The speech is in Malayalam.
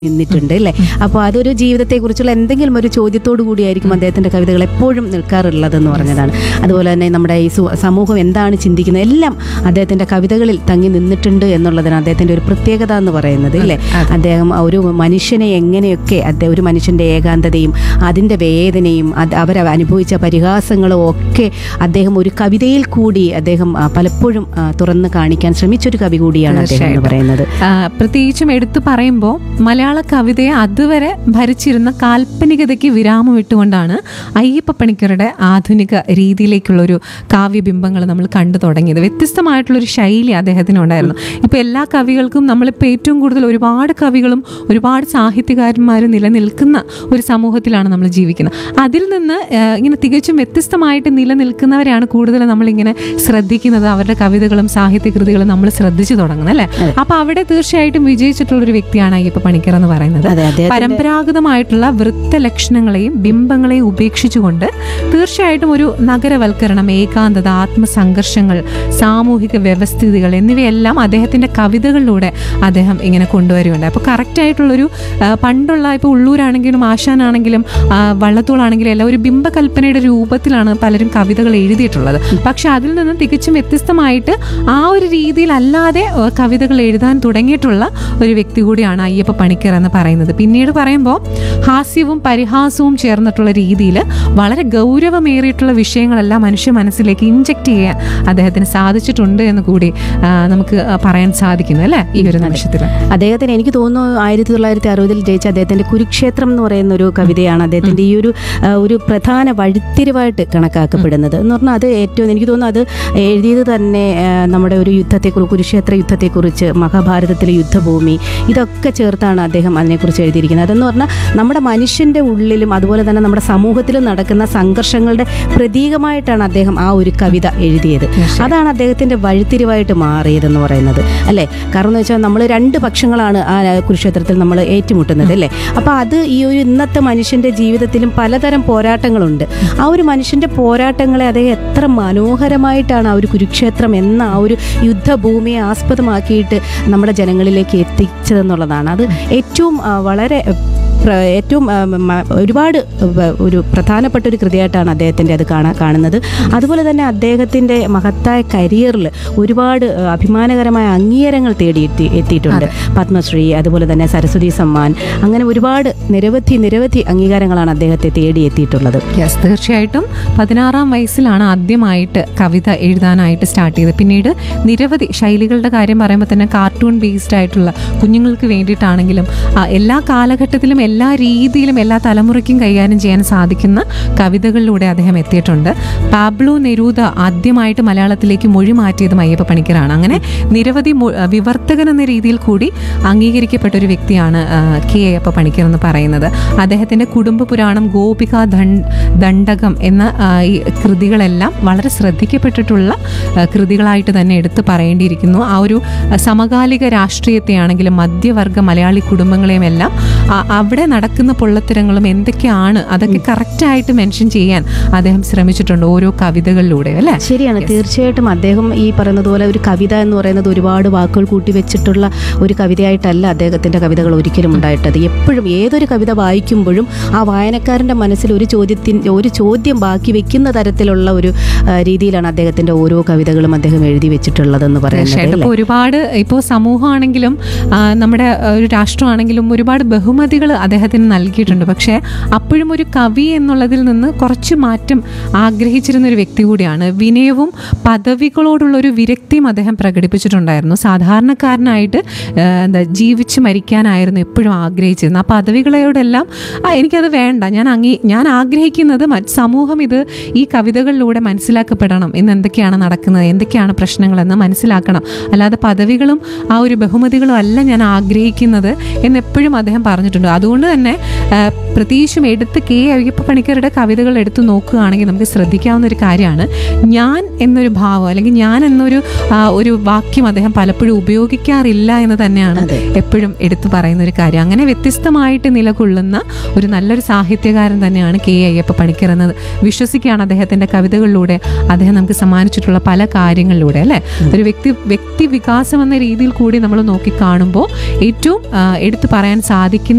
നിന്നിട്ടുണ്ട് അല്ലേ അപ്പോൾ അതൊരു ജീവിതത്തെക്കുറിച്ചുള്ള എന്തെങ്കിലും ഒരു ചോദ്യത്തോടു കൂടിയായിരിക്കും അദ്ദേഹത്തിന്റെ കവിതകൾ എപ്പോഴും നിൽക്കാറുള്ളതെന്ന് പറഞ്ഞതാണ് അതുപോലെ തന്നെ നമ്മുടെ ഈ സു- സമൂഹം എന്താണ് ചിന്തിക്കുന്നത് എല്ലാം അദ്ദേഹത്തിന്റെ കവിതകളിൽ തങ്ങി നിന്നിട്ടുണ്ട് എന്നുള്ളതാണ് അദ്ദേഹത്തിന്റെ ഒരു പ്രത്യേകത എന്ന് പറയുന്നത് അല്ലേ അദ്ദേഹം ഒരു മനുഷ്യനെ എങ്ങനെയൊക്കെ അദ്ദേഹം ഒരു മനുഷ്യന്റെ ഏകാന്തതയും അതിന്റെ വേദനയും അത് അവർ അനുഭവിച്ച പരിഹാസങ്ങളും ഒക്കെ അദ്ദേഹം ഒരു കവിതയിൽ കൂടി അദ്ദേഹം ആ, പലപ്പോഴും ആ, തുറന്ന് കാണിക്കാൻ ശ്രമിച്ചൊരു കവി കൂടിയാണ് അദ്ദേഹം എന്ന് പറയുന്നത് ആ, പ്രത്യേകിച്ചും എടുത്തു പറയുമ്പോൾ മലയാള കവിതയെ അതുവരെ ഭരിച്ചിരുന്ന കാൽപ്പനികതയ്ക്ക് വിരാമം ഇട്ടുകൊണ്ടാണ് അയ്യപ്പ പണിക്കരുടെ ആധുനിക രീതിയിലേക്കുള്ള ഒരു കാവ്യബിംബങ്ങൾ നമ്മൾ കണ്ടു തുടങ്ങിയത് വ്യത്യസ്തമായിട്ടുള്ളൊരു ശൈലി അദ്ദേഹത്തിനുണ്ടായിരുന്നു ഇപ്പോൾ എല്ലാ കവികൾക്കും നമ്മളിപ്പോൾ ഏറ്റവും കൂടുതൽ ഒരുപാട് കവികളും ഒരുപാട് സാഹിത്യകാരന്മാരും നിലനിൽക്കുന്ന ഒരു സമൂഹത്തിലാണ് നമ്മൾ ജീവിക്കുന്നത് അതിൽ നിന്ന് ആ, ഇങ്ങനെ തികച്ചും വ്യത്യസ്തമായിട്ട് നിലനിൽക്കുന്നവരെയാണ് കൂടുതൽ നമ്മളിങ്ങനെ ശ്രദ്ധിക്കുന്നത് അവരുടെ കവിതകളും സാഹിത്യകൃതികളും നമ്മൾ ശ്രദ്ധിച്ചു തുടങ്ങുന്നത് അല്ലേ അപ്പൊ അവിടെ തീർച്ചയായിട്ടും വിജയിച്ചിട്ടുള്ള ഒരു വ്യക്തിയാണ് അയ്യപ്പ പണിക്കർ എന്ന് പറയുന്നത് അതെ അദ്ദേഹത്തിന്റെ പരമ്പരാഗതമായിട്ടുള്ള വൃത്ത ലക്ഷണങ്ങളെയും ബിംബങ്ങളെയും ഉപേക്ഷിച്ചുകൊണ്ട് തീർച്ചയായിട്ടും ഒരു നഗരവൽക്കരണം ഏകാന്തത ആത്മസംഘർഷങ്ങൾ സാമൂഹിക വ്യവസ്ഥിതികൾ എന്നിവയെല്ലാം അദ്ദേഹത്തിന്റെ കവിതകളിലൂടെ അദ്ദേഹം ഇങ്ങനെ കൊണ്ടുവരുന്നുണ്ട് അപ്പോൾ കറക്റ്റായിട്ടുള്ളൊരു ആ, പണ്ടുള്ള ഇപ്പോൾ ഉള്ളൂരാണെങ്കിലും ആശാനാണെങ്കിലും ആ, വള്ളത്തോളാണെങ്കിലും എല്ലാം ഒരു ബിംബകൽപ്പനയുടെ രൂപത്തിലാണ് പലരും കവിതകൾ എഴുതിയിട്ടുള്ളത് പക്ഷെ അതിൽ നിന്ന് തികച്ചും വ്യത്യസ്തമായിട്ട് ആ ഒരു രീതിയിലല്ലാതെ ആ, കവിതകൾ എഴുതാൻ തുടങ്ങിയിട്ടുള്ള ഒരു വ്യക്തി കൂടിയാണ് അയ്യപ്പ പണിക്കർ എന്ന് പറയുന്നത് പിന്നീട് പറയുമ്പോൾ ഹാസ്യവും പരിഹാസവും ചേർന്നിട്ടുള്ള രീതിയിൽ വളരെ ഗൗരവമേറിയിട്ടുള്ള വിഷയങ്ങളെല്ലാം മനുഷ്യ മനസ്സിലേക്ക് ഇൻജക്ട് ചെയ്യാൻ അദ്ദേഹത്തിന് സാധിച്ചിട്ടുണ്ട് എന്ന് കൂടി ആ, നമുക്ക് ആ, പറയാൻ സാധിക്കുന്നു അല്ലേ ഈ ഒരു നിമിഷത്തിൽ അദ്ദേഹത്തിന് എനിക്ക് തോന്നുന്നു ആയിരത്തി തൊള്ളായിരത്തി അറുപതിൽ ജയിച്ച അദ്ദേഹത്തിന്റെ കുരുക്ഷേത്രം എന്ന് പറയുന്ന ഒരു കവിതയാണ് അദ്ദേഹത്തിന്റെ ഈ ഒരു ആ, ഒരു പ്രധാന വഴിത്തിരിവായിട്ട് കണക്കാക്കപ്പെടുന്നത് എന്ന് പറഞ്ഞാൽ അത് ഏറ്റവും എനിക്ക് തോന്നുന്നു അത് എഴുതിയത് തന്നെ ആ, നമ്മുടെ ഒരു യുദ്ധത്തെക്കുറിച്ച് കുരുക്ഷേത്ര യുദ്ധത്തെക്കുറിച്ച് മഹാഭാരതത്തിലെ യുദ്ധഭൂമി ഇതൊക്കെ ചേർത്താണ് അദ്ദേഹം അതിനെക്കുറിച്ച് എഴുതിയിരിക്കുന്നത് അതെന്ന് പറഞ്ഞാൽ നമ്മുടെ മനുഷ്യന്റെ ഉള്ളിലും അതുപോലെ തന്നെ നമ്മുടെ സമൂഹത്തിലും നടക്കുന്ന സംഘർഷങ്ങളുടെ പ്രതീകമായിട്ടാണ് അദ്ദേഹം ആ ഒരു കവിത എഴുതിയത് അതാണ് അദ്ദേഹത്തിന്റെ വഴിത്തിരിവായിട്ട് മാറിയതെന്ന് പറയുന്നത് അല്ലേ കാരണം എന്ന് വെച്ചാൽ നമ്മൾ രണ്ട് പക്ഷങ്ങളാണ് ആ കുരുക്ഷേത്രത്തിൽ നമ്മൾ ഏറ്റുമുട്ടുന്നത് അല്ലേ അപ്പോൾ അത് ഈ ഒരു ഇന്നത്തെ മനുഷ്യന്റെ ജീവിതത്തിലും പലതരം പോരാട്ടങ്ങളുണ്ട് ആ ഒരു മനുഷ്യന്റെ പോരാട്ടങ്ങളെ അദ്ദേഹം എത്ര മനോഹരമായിട്ടാണ് ആ ഒരു കുരുക്ഷേത്രം എന്ന ആ ഒരു യുദ്ധഭൂമിയെ ആസ്പദമാക്കിയിട്ട് നമ്മുടെ ജനങ്ങളിലേക്ക് എത്തിച്ചതെന്നുള്ളതാണ് അത് ഏറ്റവും ആ, വളരെ പ്ര- ഏറ്റവും ആ, മ- ഒരുപാട് വ- ഒരു പ്രധാനപ്പെട്ട ഒരു കൃതിയായിട്ടാണ് അദ്ദേഹത്തിൻ്റെ അത് കാണാൻ കാണുന്നത് അതുപോലെ തന്നെ അദ്ദേഹത്തിൻ്റെ മഹത്തായ കരിയറിൽ ഒരുപാട് ആ, അഭിമാനകരമായ അംഗീകാരങ്ങൾ തേടി എത്തി എത്തിയിട്ടുണ്ട് പത്മശ്രീ അതുപോലെ തന്നെ സരസ്വതി സമ്മാൻ അങ്ങനെ ഒരുപാട് നിരവധി നിരവധി അംഗീകാരങ്ങളാണ് അദ്ദേഹത്തെ തേടി എത്തിയിട്ടുള്ളത് യെസ് തീർച്ചയായിട്ടും പതിനാറാം വയസ്സിലാണ് ആദ്യമായിട്ട് കവിത എഴുതാനായിട്ട് സ്റ്റാർട്ട് ചെയ്തത് പിന്നീട് നിരവധി ശൈലികളുടെ കാര്യം പറയുമ്പോൾ തന്നെ കാർട്ടൂൺ ബേസ്ഡ് ആയിട്ടുള്ള കുഞ്ഞുങ്ങൾക്ക് വേണ്ടിയിട്ടാണെങ്കിലും ആ, എല്ലാ കാലഘട്ടത്തിലും എല്ലാ രീതിയിലും എല്ലാ തലമുറയ്ക്കും കൈകാര്യം ചെയ്യാൻ സാധിക്കുന്ന കവിതകളിലൂടെ അദ്ദേഹം എത്തിയിട്ടുണ്ട് പാബ്ലോ നെരൂദ ആദ്യമായിട്ട് മലയാളത്തിലേക്ക് മൊഴി മാറ്റിയതും അയ്യപ്പ പണിക്കരാണ് അങ്ങനെ നിരവധി മൊ- വിവർത്തകൻ എന്ന രീതിയിൽ കൂടി അംഗീകരിക്കപ്പെട്ട ഒരു വ്യക്തിയാണ് ആ, കെ അയ്യപ്പ പണിക്കർ എന്ന് പറയുന്നത് അദ്ദേഹത്തിന്റെ കുടുംബ പുരാണം ഗോപിക ദണ്ഡ് ദണ്ഡകം എന്ന ആ, ഈ കൃതികളെല്ലാം വളരെ ശ്രദ്ധിക്കപ്പെട്ടിട്ടുള്ള ആ, കൃതികളായിട്ട് തന്നെ എടുത്തു പറയേണ്ടിയിരിക്കുന്നു ആ ഒരു ആ, സമകാലിക രാഷ്ട്രീയത്തെയാണെങ്കിലും മധ്യവർഗ മലയാളി കുടുംബങ്ങളെയും എല്ലാം ആ- അവിടെ നടക്കുന്ന പൊള്ളത്തരങ്ങളും എന്തൊക്കെയാണ് അതൊക്കെ കറക്റ്റായിട്ട് മെൻഷൻ ചെയ്യാൻ അദ്ദേഹം ശ്രമിച്ചിട്ടുണ്ട് ഓരോ കവിതകളിലൂടെ അല്ലേ ശരിയാണ് തീർച്ചയായിട്ടും അദ്ദേഹം ഈ പറയുന്നത് പോലെ ഒരു കവിത എന്ന് പറയുന്നത് ഒരുപാട് വാക്കുകൾ കൂട്ടി വെച്ചിട്ടുള്ള ഒരു കവിതയായിട്ടല്ല അദ്ദേഹത്തിന്റെ കവിതകൾ ഒരിക്കലും ഉണ്ടായിട്ടത് എപ്പോഴും ഏതൊരു കവിത വായിക്കുമ്പോഴും ആ വായനക്കാരന്റെ മനസ്സിൽ ഒരു ചോദ്യത്തിൻ ഒരു ചോദ്യം ബാക്കി വെക്കുന്ന തരത്തിലുള്ള ഒരു ആ, രീതിയിലാണ് അദ്ദേഹത്തിന്റെ ഓരോ കവിതകളും അദ്ദേഹം എഴുതി വെച്ചിട്ടുള്ളതെന്ന് പറയുന്നത് തീർച്ചയായിട്ടും അല്ലേ? ഇപ്പോൾ ഒരുപാട് ഇപ്പോൾ സമൂഹമാണെങ്കിലും ആ, നമ്മുടെ ആ, ഒരു രാഷ്ട്രമാണെങ്കിലും ഒരുപാട് ബഹുമതികൾ അദ്ദേഹത്തിന് നൽകിയിട്ടുണ്ട് പക്ഷേ അപ്പോഴും ഒരു കവി എന്നുള്ളതിൽ നിന്ന് കുറച്ച് മാറ്റം ആഗ്രഹിച്ചിരുന്ന ഒരു വ്യക്തി കൂടിയാണ് വിനയവും പദവികളോടുള്ള ഒരു വിരക്തിയും അദ്ദേഹം പ്രകടിപ്പിച്ചിട്ടുണ്ടായിരുന്നു സാധാരണക്കാരനായിട്ട് ആ, എന്താ ജീവിച്ച് മരിക്കാനായിരുന്നു എപ്പോഴും ആഗ്രഹിച്ചിരുന്നത് ആ പദവികളോടെല്ലാം ആ, എനിക്കത് വേണ്ട ഞാൻ അംഗീ ഞാൻ ആഗ്രഹിക്കുന്നത് മറ്റ് സമൂഹം ഇത് ഈ കവിതകളിലൂടെ മനസ്സിലാക്കപ്പെടണം ഇന്ന് എന്തൊക്കെയാണ് നടക്കുന്നത് എന്തൊക്കെയാണ് പ്രശ്നങ്ങളെന്ന് മനസ്സിലാക്കണം അല്ലാതെ പദവികളും ആ ഒരു ബഹുമതികളും അല്ല ഞാൻ ആഗ്രഹിക്കുന്നത് എന്നെപ്പോഴും അദ്ദേഹം പറഞ്ഞിട്ടുണ്ട് അതുകൊണ്ട് തന്നെ ആ, പ്രത്യേകിച്ചും എടുത്ത് കെ അയ്യപ്പ പണിക്കരുടെ കവിതകൾ എടുത്തു നോക്കുകയാണെങ്കിൽ നമുക്ക് ശ്രദ്ധിക്കാവുന്ന ഒരു കാര്യമാണ് ഞാൻ എന്നൊരു ഭാവം അല്ലെങ്കിൽ ഞാൻ എന്നൊരു ആ, ഒരു വാക്യം അദ്ദേഹം പലപ്പോഴും ഉപയോഗിക്കാറില്ല എന്ന് തന്നെയാണ് അതെ. എപ്പോഴും എടുത്തു പറയുന്ന ഒരു കാര്യം അങ്ങനെ വ്യത്യസ്തമായിട്ട് നിലകൊള്ളുന്ന ഒരു നല്ലൊരു സാഹിത്യകാരൻ തന്നെയാണ് കെ അയ്യപ്പ പണിക്കർ എന്നത് വിശ്വസിക്കുകയാണ് അദ്ദേഹത്തിന്റെ കവിതകളിലൂടെ അദ്ദേഹം നമുക്ക് സമ്മാനിച്ചിട്ടുള്ള പല കാര്യങ്ങളിലൂടെ അല്ലെ ഒരു വ്യക്തി വ്യക്തി വികാസം എന്ന രീതിയിൽ കൂടി നമ്മൾ നോക്കി കാണുമ്പോൾ ഏറ്റവും ആ, എടുത്തു പറയാൻ സാധിക്കുന്ന